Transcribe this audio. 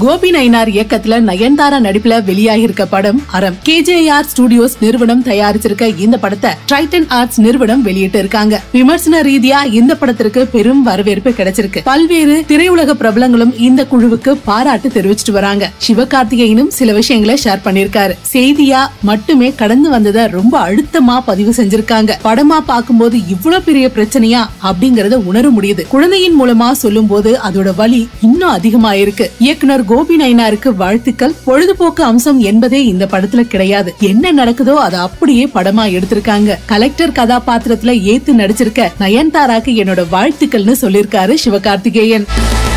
கோபி நயினார் இயக்கத்துல நயன்தாரா நடிப்புல வெளியாகிருக்க படம் அறம் கேஜேஆர் ஸ்டுடியோஸ் நிறுவனம் தயாரிச்சிருக்க இந்த படத்தை டைட்டன் ஆர்ட்ஸ் நிறுவனம் வெளியிட்டு இருக்காங்க விமர்சன ரீதியா இந்த படத்திற்கு பெரும் வரவேற்பு கிடைச்சிருக்கு பல்வேறு திரையுலக பிரபலங்களும் இந்த குழுவுக்கு பாராட்டு தெரிவிச்சிட்டு வராங்க சிவகார்த்திகேயனும் சில விஷயங்களை ஷேர் பண்ணிருக்காரு செய்தியா மட்டுமே கடந்து வந்ததை ரொம்ப அழுத்தமா பதிவு செஞ்சிருக்காங்க படமா பார்க்கும்போது இவ்வளவு பெரிய பிரச்சனையா அப்படிங்கறத உணர முடியுது குழந்தையின் மூலமா சொல்லும் போது அதோட வலி இன்னும் அதிகமா இருக்கு இயக்குனர் கோபி நயினாருக்கு வாழ்த்துக்கள் பொழுதுபோக்கு அம்சம் என்பதே இந்த படத்துல கிடையாது என்ன நடக்குதோ அதை அப்படியே படமா எடுத்திருக்காங்க கலெக்டர் கதாபாத்திரத்துல ஏத்து நடிச்சிருக்க நயன்தாராக்கு என்னோட வாழ்த்துக்கள்னு சொல்லிருக்காரு சிவகார்த்திகேயன்